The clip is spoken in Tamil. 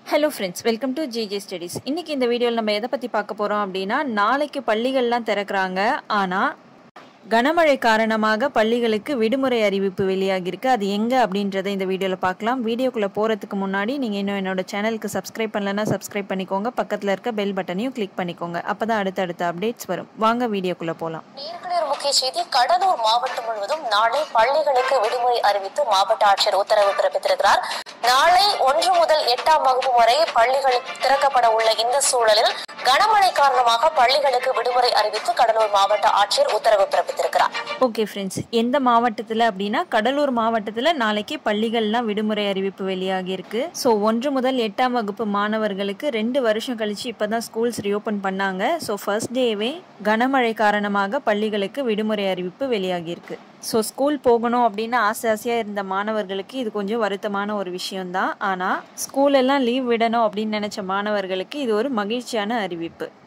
hello friends welcome to GJ studies இன்றைக்கி இந்த வீடியோவில் நம்ம எதை பற்றி பார்க்க போகிறோம் அப்படின்னா நாளைக்கு பள்ளிகள்லாம் திறக்கிறாங்க ஆனால் கனமழை காரணமாக பள்ளிகளுக்கு விடுமுறை அறிவிப்பு வெளியாகியிருக்கு அது எங்கே அப்படின்றத இந்த வீடியோவில் பார்க்கலாம் வீடியோக்குள்ளே போகிறதுக்கு முன்னாடி நீங்கள் இன்னும் என்னோட சேனலுக்கு சப்ஸ்கிரைப் பண்ணலன்னா சப்ஸ்கிரைப் பண்ணிக்கோங்க பக்கத்தில் இருக்க பெல் பட்டனையும் கிளிக் பண்ணிக்கோங்க அப்போ தான் அடுத்தடுத்த அப்டேட்ஸ் வரும் வாங்க வீடியோக்குள்ளே போகலாம் நேர்களே ஒரு முக்கிய செய்தி கடலூர் மாவட்டம் முழுவதும் நாளை பள்ளிகளுக்கு விடுமுறை அறிவித்து மாவட்ட ஆட்சியர் உத்தரவு பிறப்பித்திருக்கிறார் நாளை ஒன்று முதல் எட்டாம் வகுப்பு வரை பள்ளிகள் திறக்கப்பட உள்ள இந்த சூழலில் கனமழை காரணமாக பள்ளிகளுக்கு விடுமுறை அறிவித்து கடலூர் மாவட்ட ஆட்சியர் உத்தரவு பிறப்பித்திருக்கிறார் ஓகே ஃப்ரெண்ட்ஸ் எந்த மாவட்டத்தில் அப்படின்னா கடலூர் மாவட்டத்தில் நாளைக்கு பள்ளிகள்லாம் விடுமுறை அறிவிப்பு வெளியாகியிருக்கு ஸோ ஒன்று முதல் எட்டாம் வகுப்பு மாணவர்களுக்கு ரெண்டு வருஷம் கழிச்சு இப்போ தான் ஸ்கூல்ஸ் ரீஓப்பன் பண்ணாங்க ஸோ ஃபர்ஸ்ட் டேவே கனமழை காரணமாக பள்ளிகளுக்கு விடுமுறை அறிவிப்பு வெளியாகியிருக்கு ஸோ ஸ்கூல் போகணும் அப்படின்னு ஆசை ஆசையாக இருந்த மாணவர்களுக்கு இது கொஞ்சம் வருத்தமான ஒரு விஷயம்தான் ஆனால் ஸ்கூல் எல்லாம் லீவ் விடணும் அப்படின்னு நினச்ச மாணவர்களுக்கு இது ஒரு மகிழ்ச்சியான அறிவிப்பு